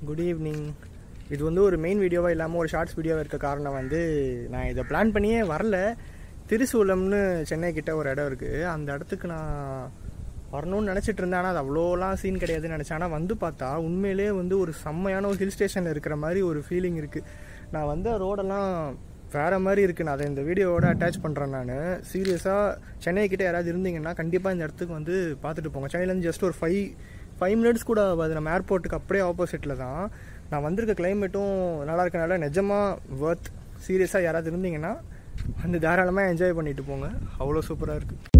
good evening இது வந்து ஒரு மெயின் வீடியோவாக இல்லாமல் ஒரு ஷார்ட்ஸ் வீடியோவாக இருக்க காரணம் வந்து நான் இதை பிளான் பண்ணியே வரல திருசூலம்னு சென்னை கிட்ட ஒரு இடம் இருக்குது அந்த இடத்துக்கு நான் வரணும்னு நினச்சிட்டு இருந்தேன் ஆனால் அது அவ்வளோலாம் சீன் கிடையாதுன்னு நினச்சேன் ஆனால் வந்து பார்த்தா உண்மையிலே வந்து ஒரு செம்மையான ஒரு ஹில் ஸ்டேஷனில் இருக்கிற மாதிரி ஒரு ஃபீலிங் இருக்குது நான் வந்த ரோடெல்லாம் வேறு மாதிரி இருக்குது நான் அதை இந்த வீடியோவோட அட்டாச் பண்ணுறேன் நான் சீரியஸாக சென்னை கிட்ட யாராவது இருந்தீங்கன்னா கண்டிப்பாக இந்த இடத்துக்கு வந்து பார்த்துட்டு போங்க சென்னையிலேருந்து ஜஸ்ட் ஒரு ஃபைவ் ஃபைவ் மினிட்ஸ் கூட ஆகாது நம்ம ஏர்போர்ட்டுக்கு அப்படியே ஆப்போசிட்டில் தான் நான் வந்திருக்க கிளைமேட்டும் நல்லா இருக்கனால நிஜமாக ஒர்த் சீரியஸாக யாராவது இருந்தீங்கன்னா வந்து தாராளமாக என்ஜாய் பண்ணிட்டு போங்க அவ்வளோ சூப்பராக இருக்குது